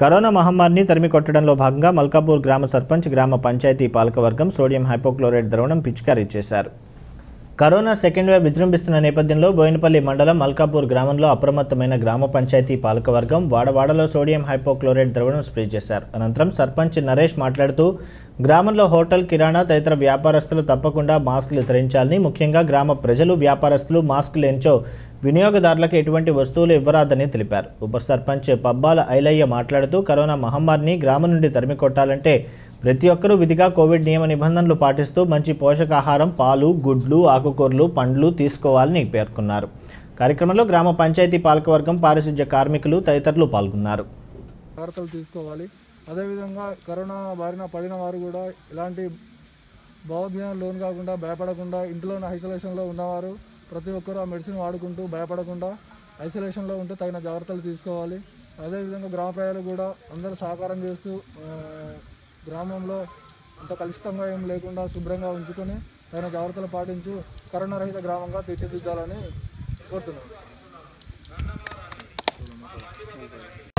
corona మహమ్మారిని తరిమి కొట్టడంలో భాగంగా మల్కాపూర్ గ్రామ సర్పంచ్ గ్రామ పంచాయతీ పాలకవర్గం సోడియం హైపోక్లోరైడ్ ద్రవణం పిచికారీ చేశారు కరోనా సెకండ్ వేవ్ విజృంభిస్తున్న నేపథ్యంలో బోయినపల్లి మండలం మల్కాపూర్ గ్రామంలో అప్రమత్తమైన గ్రామ పంచాయతీ పాలకవర్గం వాడవాడలో సోడియం హైపోక్లోరైడ్ ద్రవణం స్ప్రే చేశారు అనంతరం సర్పంచ్ నరేష్ మాట్లాడుతూ గ్రామంలో హోటల్ కిరాణా తదితర వ్యాపారస్తులు తప్పకుండా మాస్కులు ధరించాలని ముఖ్యంగా గ్రామ ప్రజలు వ్యాపారస్తులు మాస్కులు ఎంచో వినియోగదారులకు ఎటువంటి వస్తువులు ఇవ్వరాదని తెలిపారు ఉప సర్పంచ్ పబ్బాల ఐలయ్య మాట్లాడుతూ కరోనా మహమ్మారిని గ్రామం నుండి తరిమి కొట్టాలంటే ప్రతి ఒక్కరూ విధిగా కోవిడ్ నియమ నిబంధనలు పాటిస్తూ మంచి పోషకాహారం పాలు గుడ్లు ఆకుకూరలు పండ్లు తీసుకోవాలని పేర్కొన్నారు కార్యక్రమంలో గ్రామ పంచాయతీ పాలకవర్గం పారిశుధ్య కార్మికులు తదితరులు పాల్గొన్నారు జాగ్రత్తలు తీసుకోవాలి అదేవిధంగా కరోనా బారిన పడిన వారు కూడా ఇలాంటి భావోద్వేగం లోన్ కాకుండా భయపడకుండా ఇంట్లోనే ఐసోలేషన్లో ఉన్నవారు ప్రతి ఒక్కరూ ఆ మెడిసిన్ వాడుకుంటూ భయపడకుండా ఐసోలేషన్లో ఉంటూ తగిన జాగ్రత్తలు తీసుకోవాలి అదేవిధంగా గ్రామ ప్రజలు కూడా అందరూ సహకారం చేస్తూ ఆ, గ్రామంలో అంత కలుషితంగా ఏం లేకుండా శుభ్రంగా ఉంచుకొని తగిన జాగ్రత్తలు పాటించు కరోనా రహిత గ్రామంగా తీర్చిదిద్దాలని కోరుతున్నాను